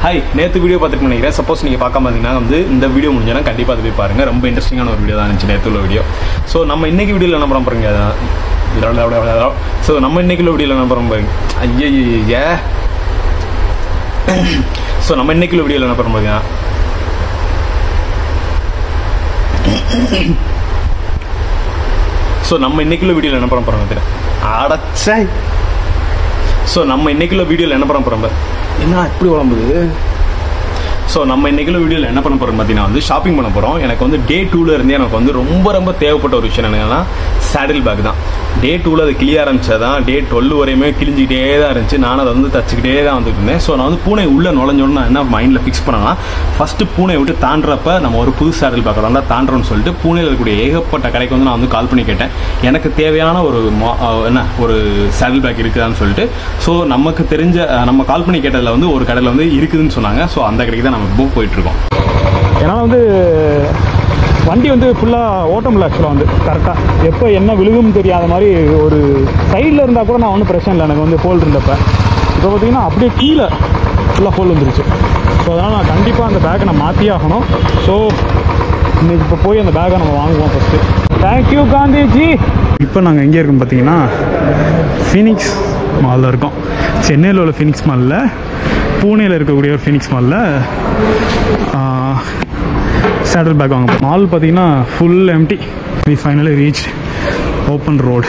Hi நேற்று video பார்த்துட்டு நினைக்கிறேன் சப்போஸ் நீங்கள் பார்க்காம இருந்தீங்கன்னா வந்து இந்த வீடியோ முடிஞ்சோன்னா கண்டிப்பாக அது போய் பாருங்கள் ரொம்ப இன்ட்ரெஸ்டிங்கான ஒரு வீடியோ தான் இருந்துச்சு நேற்று உள்ள வீடியோ ஸோ நம்ம இன்னைக்கு வீடியோவில் என்ன பண்ண போகிறோங்க ஸோ நம்ம இன்னைக்கு உள்ள வீடியோவில் என்ன பண்ண பாருங்க ஐயா ஸோ நம்ம இன்னைக்கு உள்ள வீடியோவில் என்ன பண்ண போறீங்க ஸோ நம்ம இன்னைக்குள்ள வீடியோவில் என்ன பண்ண போகிறோம் தெரியும் அடச்சை ஸோ நம்ம இன்னைக்குள்ள வீடியோவில் என்ன பண்ண போகிறோம் என்ன இப்படி உழம்புது ஸோ நம்ம இன்னைக்குள்ள வீடியோவில் என்ன பண்ண போகிறோம் பார்த்தீங்கன்னா வந்து ஷாப்பிங் பண்ண போகிறோம் எனக்கு வந்து டே டூவில் இருந்தே எனக்கு வந்து ரொம்ப ரொம்ப தேவைப்பட்ட ஒரு விஷயம் என்னன்னா சேடில் பேக் தான் டே டூவில் அது கிளிய ஆரம்பிச்சதான் டே டுவெல் வரையுமே கிழிஞ்சிக்கிட்டே தான் இருந்துச்சு நானும் அதை வந்து தச்சுக்கிட்டே தான் வந்துட்டு இருந்தேன் ஸோ நான் வந்து பூனை உள்ளே நுழைஞ்சோன்னு நான் என்ன மைண்டில் ஃபிக்ஸ் பண்ணேன்னா ஃபஸ்ட்டு பூனை விட்டு தாண்டுறப்ப நம்ம ஒரு புது சேடில் பேக் தான் தாண்டுறோம்னு சொல்லிட்டு பூனையில் இருக்கக்கூடிய ஏகப்பட்ட கடைக்கு வந்து நான் வந்து கால் பண்ணி கேட்டேன் எனக்கு தேவையான ஒரு மா- அஹ் என்ன ஒரு சேடில் பேக் இருக்குதான்னு சொல்லிட்டு ஸோ நமக்கு தெரிஞ்ச அஹ் நம்ம கால் பண்ணி கேட்டதில் வந்து ஒரு கடையில் வந்து இருக்குதுன்னு சொன்னாங்க ஸோ அந்த கடைக்கு தான் நம்ம இப்போ போயிட்டு இருக்கோம் என்னால் வந்து வண்டி வந்து ஃபுல்லாக ஓட்ட முடியல ஆக்சுவலாக வந்து கரெக்டாக எப்போ என்ன விழுகும்னு தெரியாத மாதிரி ஒரு சைடில் இருந்தால் கூட நான் ஒன்றும் பிரச்சனை இல்லை எனக்கு வந்து ஹோல் இருந்தப்ப இப்போ பார்த்தீங்கன்னா அப்படியே கீழே ஃபுல்லாக ஹோல் வந்துருச்சு ஸோ அதனால் நான் கண்டிப்பாக அந்த பேக்கை நான் மாற்றியே ஆகணும் ஸோ இன்னைக்கு இப்போ போய் அந்த பேக்கை நம்ம வாங்குவோம் ஃபஸ்ட்டு தேங்க்யூ காந்திஜி இப்போ நாங்கள் எங்கே இருக்கோம் பார்த்தீங்கன்னா ஃபீனிக்ஸ் மாலில் இருக்கோம் சென்னையில் உள்ள ஃபீனிக்ஸ் மாலில் பூனேயில் இருக்கக்கூடிய ஒரு ஃபீனிக்ஸ் மாலில் சேடல் பேக் வாங்க மால் பார்த்தீங்கன்னா full empty we finally reach open road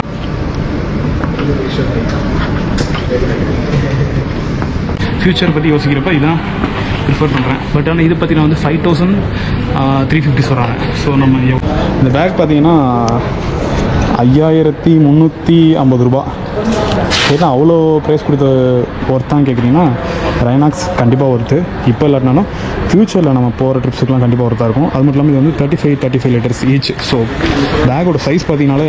future பற்றி யோசிக்கிறப்ப இதான் ப்ரிஃபர் பண்ணுறேன் பட் ஆனால் இது பார்த்தீங்கன்னா வந்து ஃபைவ் தௌசண்ட் த்ரீ ஃபிஃப்டி சொல்கிறாங்க ஸோ நம்ம எவ்- இந்த பேக் பார்த்தீங்கன்னா ஐயாயிரத்தி முந்நூற்றி ஐம்பது ரூபா ஏன்னா அவ்வளோ ப்ரைஸ் கொடுத்த ஒர்த்தான்னு கேட்குறீங்கன்னா ரைனாக்ஸ் கண்டிப்பாக ஒர்த்து இப்போ இல்லாட்டினாலும் ஃப்யூச்சரில் நம்ம போகிற ட்ரிப்ஸுக்குலாம் கண்டிப்பாக ஒர்த்தாக இருக்கும் அது மட்டும் இல்லாமல் இது வந்து thirty five thirty five litres each so பேக்கோட சைஸ் பார்த்தீங்கனாலே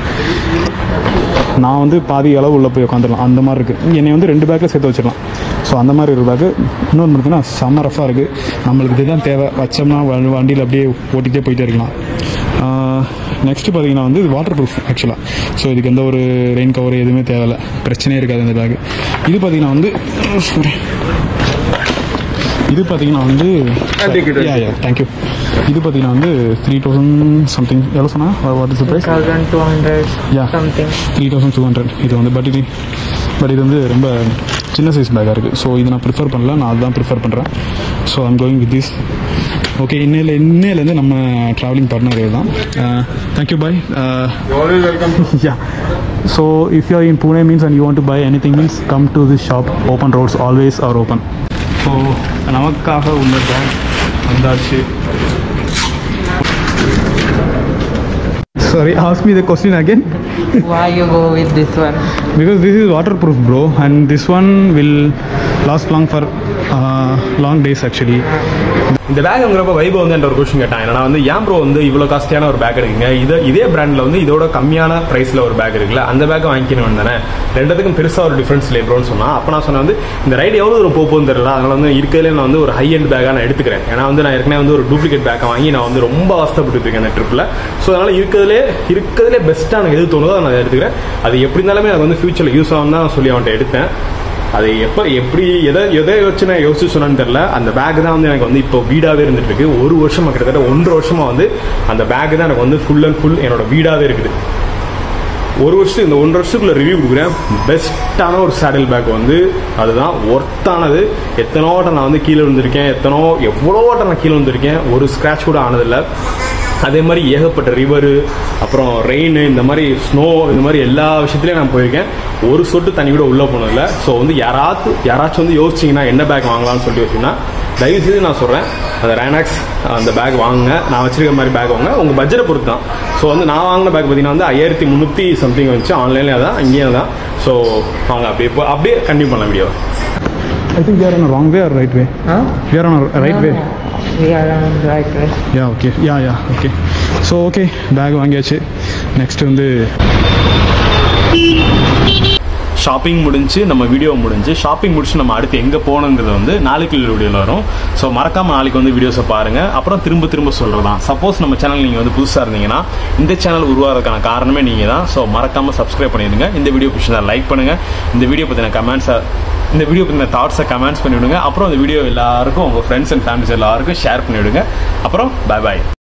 நான் வந்து பாதி அளவு உள்ளே போய் உட்காந்துடலாம் அந்த மாதிரி இருக்குது என்னை வந்து ரெண்டு பேக்கில் சேர்த்து வச்சிடலாம் ஸோ அந்த மாதிரி ஒரு பேக்கு இன்னொன்று பார்த்தீங்கன்னா செம்ம ரஃபாக இருக்குது நம்மளுக்கு இதுதான் தேவை வச்சோம்னா வ- வண்டியில் அப்படியே ஓட்டிகிட்டே போயிட்டே இருக்கலாம் நெக்ஸ்ட்டு பார்த்தீங்கன்னா வந்து இது வாட்டர் ப்ரூஃப் ஆக்சுவலாக ஸோ இதுக்கு எந்த ஒரு ரெயின் கவர் எதுவுமே தேவையில்ல பிரச்சனையே இருக்காது இந்த பேக் இது பார்த்தீங்கன்னா வந்து சாரி இது பார்த்தீங்கன்னா வந்து யா யா தேங்க்யூ இது பார்த்தீங்கன்னா வந்து த்ரீ தௌசண்ட் சம்திங் எவ்வளோ சொன்னா what is price 1200 Yeah. something. Three thousand two hundred இது வந்து பட் இது பட் இது வந்து ரொம்ப சின்ன சைஸ் பேக்காக இருக்குது ஸோ இது நான் ப்ரிஃபர் பண்ணல நான் அதுதான் ப்ரிஃபர் பண்ணுறேன் so I'm going with this okay இன்னையில் இன்னையிலேருந்து நம்ம ட்ராவலிங் பார்ட்னர் தான் thank you bye always welcome yeah so if you are in Pune means and you want to buy anything means come to this shop open roads always are open so நமக்காக உள்ள bag வந்தாச்சு sorry ask me the question again Why you go with this one? because this is waterproof bro and this one will last long for uh, long days actually இந்த bag வாங்குறப்ப வைபவ் வந்து என்ற ஒரு question கேட்டான் என்னன்னா வந்து ஏன் ப்ரோ வந்து இவ்வளோ காஸ்ட்லியான ஒரு பேக் எடுக்குங்க இது இதே பிராண்டில் வந்து இதோட கம்மியான ப்ரைஸில் ஒரு பேக் இருக்குல்ல அந்த பேக் வாங்கிக்கணும் தானே ரெண்டுத்துக்கும் பெருசாக ஒரு டிஃப்ரென்ஸ் இல்லை ப்ரோன்னு சொன்னால் அப்போ நான் சொன்னேன் வந்து இந்த ரைடு எவ்வளோ தூரம் போக போகுதுன்னு தெரியல அதனால வந்து இருக்கிறதுலே நான் வந்து ஒரு ஹை எண்ட் பேக்காக நான் எடுத்துக்கிறேன் ஏன்னா வந்து நான் ஏற்கனவே வந்து ஒரு டூப்ளிகேட் பேக்கை வாங்கி நான் வந்து ரொம்ப அவஸ்தப்பட்டு இருக்கேன் அந்த ட்ரிப்பில் ஸோ அதனால் இருக்கிறதுலே இருக்கிறதுலே பெஸ்ட்டாக எனக்கு எது தோணுதோ அதை நான் எடுத்துக்கிறேன் அது எப்படி இருந்தாலுமே எனக்கு வந்து ஃபியூச்சரில் யூஸ் ஆகும் தான் சொல்லி அவன்கிட்ட எடுத்தேன் அது எப்போ எப்படி எதை எதை வச்சு நான் யோசிச்சு சொன்னேன்னு தெரியல அந்த பேக் தான் வந்து எனக்கு வந்து இப்போ வீடாகவே இருந்துட்டு இருக்கு ஒரு வருஷமா கிட்டத்தட்ட ஒன்றரை வருஷமா வந்து அந்த பேக் தான் எனக்கு வந்து ஃபுல் அண்ட் ஃபுல் என்னோட வீடாகவே இருக்குது ஒரு வருஷத்துக்கு இந்த ஒன்றரை வருஷத்துக்குள்ள ரிவ்யூ கொடுக்குறேன் பெஸ்ட்டான ஒரு சேடல் பேக் வந்து அதுதான் ஒர்த்தானது எத்தனோ வாட்டம் நான் வந்து கீழே விழுந்திருக்கேன் எத்தனோ எவ்வளோ வாட்டம் நான் கீழே விழுந்திருக்கேன் ஒரு ஸ்க்ராட்ச் கூட ஆனதில்லை அதே மாதிரி ஏகப்பட்ட ரிவரு அப்புறம் ரெயின் இந்த மாதிரி ஸ்னோ இந்த மாதிரி எல்லா விஷயத்துலையும் நான் போயிருக்கேன் ஒரு சொட்டு தண்ணி கூட உள்ளே போனதில்லை ஸோ வந்து யாராவது யாராச்சும் வந்து யோசிச்சிங்கன்னா என்ன பேக் வாங்கலாம்னு சொல்லிட்டு யோசிச்சிங்கன்னா தயவு செய்து நான் சொல்கிறேன் அந்த ரேனாக்ஸ் அந்த பேக் வாங்குங்க நான் வச்சிருக்க மாதிரி பேக் வாங்க உங்கள் பட்ஜெட்டை பொறுத்து தான் ஸோ வந்து நான் வாங்கின பேக் பார்த்தீங்கன்னா வந்து ஐயாயிரத்தி முந்நூற்றி சம்திங் வந்துச்சு ஆன்லைன்லேயே தான் இங்கேயும் தான் ஸோ வாங்க அப்படியே இப்போ அப்படியே கண்டினியூ பண்ண video I think we are on a wrong way or right way Huh? we are on a right way We are on the right way. Yeah okay yeah yeah okay so okay bag வாங்கியாச்சு next வந்து shopping முடிஞ்சு நம்ம video முடிஞ்சு shopping முடிச்சு நம்ம அடுத்து எங்கே போகணுங்கிறது வந்து நாளைக்கு வீடியோவில் வரும் ஸோ மறக்காம நாளைக்கு வந்து வீடியோஸை பாருங்க அப்புறம் திரும்ப திரும்ப சொல்றதான் சப்போஸ் நம்ம சேனல் நீங்கள் வந்து புதுசாக இருந்தீங்கன்னா இந்த சேனல் உருவாகிறதுக்கான காரணமே நீங்கள் தான் ஸோ மறக்காம சப்ஸ்கிரைப் பண்ணிடுங்க இந்த வீடியோ பிடிச்சதா லைக் பண்ணுங்க இந்த வீடியோ பற்றின கமெண்ட்ஸை இந்த வீடியோ பற்றின தாட்ஸை கமெண்ட்ஸ் பண்ணிவிடுங்க அப்புறம் இந்த வீடியோ எல்லாருக்கும் உங்கள் ஃப்ரெண்ட்ஸ் அண்ட் ஃபேமிலிஸ் எல்லாருக்கும் ஷேர் பண்ணிவிடுங்க அப்புறம் பை பாய்